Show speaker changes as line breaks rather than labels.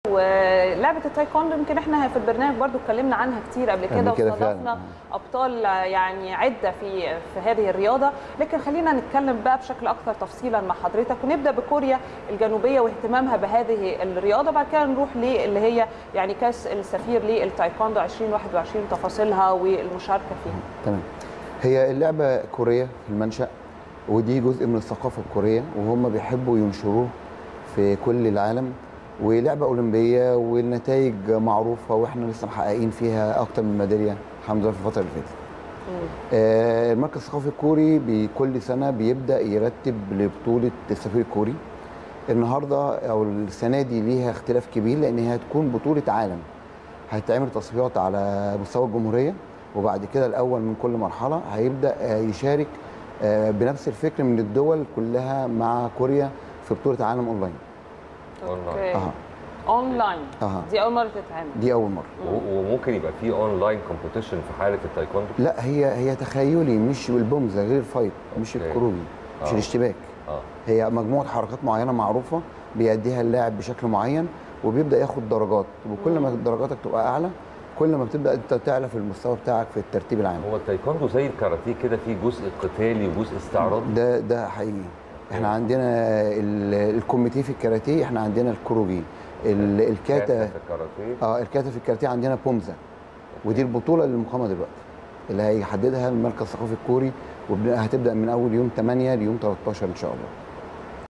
ولعبه التايكوندو يمكن احنا في البرنامج برضو اتكلمنا عنها كتير قبل كده
قبل كده
واستضفنا
فعلاً.
ابطال يعني عده في في هذه الرياضه لكن خلينا نتكلم بقى بشكل اكثر تفصيلا مع حضرتك ونبدا بكوريا الجنوبيه واهتمامها بهذه الرياضه بعد كده نروح للي هي يعني كاس السفير للتايكوندو 2021 تفاصيلها والمشاركه فيها
تمام هي اللعبه كوريه في المنشا ودي جزء من الثقافه الكوريه وهم بيحبوا ينشروه في كل العالم ولعبه اولمبيه والنتائج معروفه واحنا لسه محققين فيها اكتر من ميداليه الحمد لله في الفتره اللي فاتت آه، المركز الثقافي الكوري بكل سنه بيبدا يرتب لبطوله السفير الكوري النهارده او السنه دي ليها اختلاف كبير لان هي هتكون بطوله عالم هتعمل تصفيات على مستوى الجمهوريه وبعد كده الاول من كل مرحله هيبدا آه، يشارك آه، بنفس الفكر من الدول كلها مع كوريا في بطوله عالم اونلاين
اوكي
اها
اونلاين
اها
دي اول مره تتعمل
دي اول مره
و- وممكن يبقى في اونلاين كومبيتيشن في حاله التايكوندو
لا هي هي تخيلي مش بالبومزه غير الفايت مش
أوكي.
الكروبي مش
آه.
الاشتباك
اه
هي مجموعه حركات معينه معروفه بيأديها اللاعب بشكل معين وبيبدا ياخد درجات وكل ما درجاتك تبقى اعلى كل ما بتبدا انت تعلى في المستوى بتاعك في الترتيب العام
هو التايكوندو زي الكاراتيه كده فيه جزء قتالي وجزء استعراض
ده ده حقيقي احنا عندنا ال- الكوميتيه في الكاراتيه احنا عندنا الكروجي ال- الكاتا
في الكاراتيه
اه الكاتا في الكاراتيه عندنا بومزا ودي البطوله اللي مقامه دلوقتي اللي هيحددها المركز الثقافي الكوري وهتبدا من اول يوم 8 ليوم 13 ان شاء الله